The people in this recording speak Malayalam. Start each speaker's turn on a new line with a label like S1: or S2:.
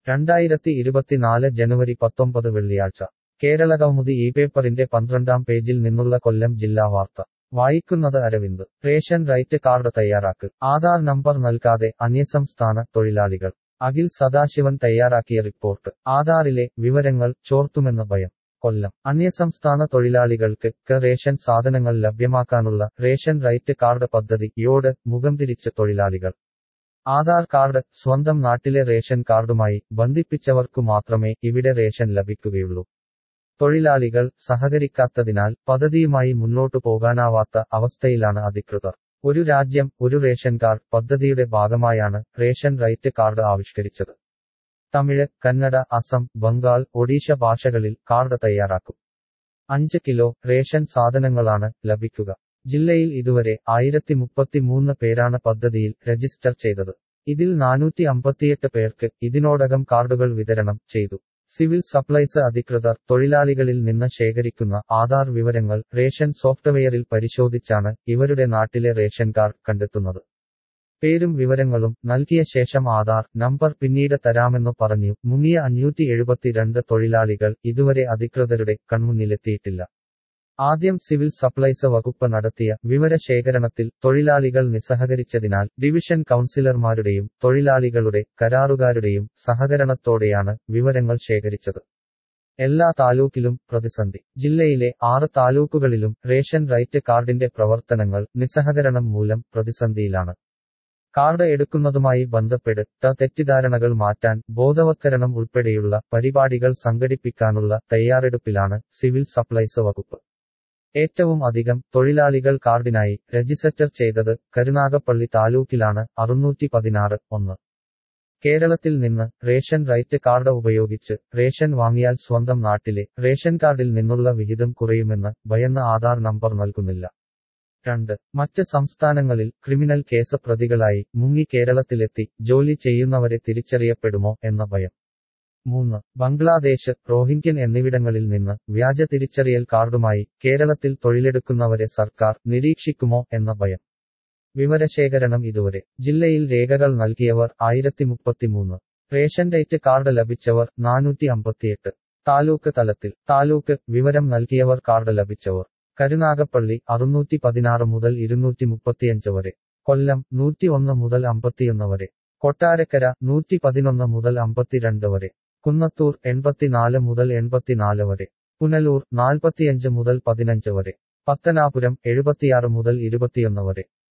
S1: രണ്ടായിരത്തി ഇരുപത്തിനാല് ജനുവരി പത്തൊമ്പത് വെള്ളിയാഴ്ച കേരള കൗമുദി ഈ പേപ്പറിന്റെ പന്ത്രണ്ടാം പേജിൽ നിന്നുള്ള കൊല്ലം ജില്ലാ വാർത്ത വായിക്കുന്നത് അരവിന്ദ് റേഷൻ റൈറ്റ് കാർഡ് തയ്യാറാക്ക് ആധാർ നമ്പർ നൽകാതെ അന്യസംസ്ഥാന തൊഴിലാളികൾ അഖിൽ സദാശിവൻ തയ്യാറാക്കിയ റിപ്പോർട്ട് ആധാറിലെ വിവരങ്ങൾ ചോർത്തുമെന്ന ഭയം കൊല്ലം അന്യസംസ്ഥാന തൊഴിലാളികൾക്ക് ക്ക് റേഷൻ സാധനങ്ങൾ ലഭ്യമാക്കാനുള്ള റേഷൻ റൈറ്റ് കാർഡ് പദ്ധതി യോട് മുഖം തിരിച്ച് തൊഴിലാളികൾ ആധാർ കാർഡ് സ്വന്തം നാട്ടിലെ റേഷൻ കാർഡുമായി ബന്ധിപ്പിച്ചവർക്കു മാത്രമേ ഇവിടെ റേഷൻ ലഭിക്കുകയുള്ളൂ തൊഴിലാളികൾ സഹകരിക്കാത്തതിനാൽ പദ്ധതിയുമായി മുന്നോട്ടു പോകാനാവാത്ത അവസ്ഥയിലാണ് അധികൃതർ ഒരു രാജ്യം ഒരു റേഷൻ കാർഡ് പദ്ധതിയുടെ ഭാഗമായാണ് റേഷൻ റൈറ്റ് കാർഡ് ആവിഷ്കരിച്ചത് തമിഴ് കന്നഡ അസം ബംഗാൾ ഒഡീഷ ഭാഷകളിൽ കാർഡ് തയ്യാറാക്കും അഞ്ച് കിലോ റേഷൻ സാധനങ്ങളാണ് ലഭിക്കുക ജില്ലയിൽ ഇതുവരെ ആയിരത്തി മുപ്പത്തിമൂന്ന് പേരാണ് പദ്ധതിയിൽ രജിസ്റ്റർ ചെയ്തത് ഇതിൽ നാനൂറ്റി അമ്പത്തിയെട്ട് പേർക്ക് ഇതിനോടകം കാർഡുകൾ വിതരണം ചെയ്തു സിവിൽ സപ്ലൈസ് അധികൃതർ തൊഴിലാളികളിൽ നിന്ന് ശേഖരിക്കുന്ന ആധാർ വിവരങ്ങൾ റേഷൻ സോഫ്റ്റ്വെയറിൽ പരിശോധിച്ചാണ് ഇവരുടെ നാട്ടിലെ റേഷൻ കാർഡ് കണ്ടെത്തുന്നത് പേരും വിവരങ്ങളും നൽകിയ ശേഷം ആധാർ നമ്പർ പിന്നീട് തരാമെന്നു പറഞ്ഞു മുങ്ങിയ അഞ്ഞൂറ്റി എഴുപത്തിരണ്ട് തൊഴിലാളികൾ ഇതുവരെ അധികൃതരുടെ കൺമുന്നിലെത്തിയിട്ടില്ല ആദ്യം സിവിൽ സപ്ലൈസ് വകുപ്പ് നടത്തിയ വിവരശേഖരണത്തിൽ തൊഴിലാളികൾ നിസ്സഹകരിച്ചതിനാൽ ഡിവിഷൻ കൗൺസിലർമാരുടെയും തൊഴിലാളികളുടെ കരാറുകാരുടെയും സഹകരണത്തോടെയാണ് വിവരങ്ങൾ ശേഖരിച്ചത് എല്ലാ താലൂക്കിലും പ്രതിസന്ധി ജില്ലയിലെ ആറ് താലൂക്കുകളിലും റേഷൻ റൈറ്റ് കാർഡിന്റെ പ്രവർത്തനങ്ങൾ നിസ്സഹകരണം മൂലം പ്രതിസന്ധിയിലാണ് കാർഡ് എടുക്കുന്നതുമായി ബന്ധപ്പെട്ട് തെറ്റിദ്ധാരണകൾ മാറ്റാൻ ബോധവത്കരണം ഉൾപ്പെടെയുള്ള പരിപാടികൾ സംഘടിപ്പിക്കാനുള്ള തയ്യാറെടുപ്പിലാണ് സിവിൽ സപ്ലൈസ് വകുപ്പ് ഏറ്റവും അധികം തൊഴിലാളികൾ കാർഡിനായി രജിസ്റ്റർ ചെയ്തത് കരുനാഗപ്പള്ളി താലൂക്കിലാണ് അറുന്നൂറ്റി പതിനാറ് ഒന്ന് കേരളത്തിൽ നിന്ന് റേഷൻ റൈറ്റ് കാർഡ് ഉപയോഗിച്ച് റേഷൻ വാങ്ങിയാൽ സ്വന്തം നാട്ടിലെ റേഷൻ കാർഡിൽ നിന്നുള്ള വിഹിതം കുറയുമെന്ന് ഭയന്ന ആധാർ നമ്പർ നൽകുന്നില്ല രണ്ട് മറ്റ് സംസ്ഥാനങ്ങളിൽ ക്രിമിനൽ കേസ് പ്രതികളായി മുങ്ങി കേരളത്തിലെത്തി ജോലി ചെയ്യുന്നവരെ തിരിച്ചറിയപ്പെടുമോ എന്ന ഭയം മൂന്ന് ബംഗ്ലാദേശ് റോഹിംഗ്യൻ എന്നിവിടങ്ങളിൽ നിന്ന് വ്യാജ തിരിച്ചറിയൽ കാർഡുമായി കേരളത്തിൽ തൊഴിലെടുക്കുന്നവരെ സർക്കാർ നിരീക്ഷിക്കുമോ എന്ന ഭയം വിവരശേഖരണം ഇതുവരെ ജില്ലയിൽ രേഖകൾ നൽകിയവർ ആയിരത്തി മുപ്പത്തിമൂന്ന് റേഷൻ ഡേറ്റ് കാർഡ് ലഭിച്ചവർ നാനൂറ്റി അമ്പത്തിയെട്ട് താലൂക്ക് തലത്തിൽ താലൂക്ക് വിവരം നൽകിയവർ കാർഡ് ലഭിച്ചവർ കരുനാഗപ്പള്ളി അറുന്നൂറ്റി പതിനാറ് മുതൽ ഇരുന്നൂറ്റി മുപ്പത്തിയഞ്ച് വരെ കൊല്ലം നൂറ്റി ഒന്ന് മുതൽ അമ്പത്തിയൊന്ന് വരെ കൊട്ടാരക്കര നൂറ്റി പതിനൊന്ന് മുതൽ അമ്പത്തിരണ്ട് വരെ കുന്നത്തൂർ എൺപത്തിനാല് മുതൽ എൺപത്തിനാല് വരെ പുനലൂർ നാൽപ്പത്തിയഞ്ച് മുതൽ പതിനഞ്ച് വരെ പത്തനാപുരം എഴുപത്തിയാറ് മുതൽ ഇരുപത്തിയൊന്ന് വരെ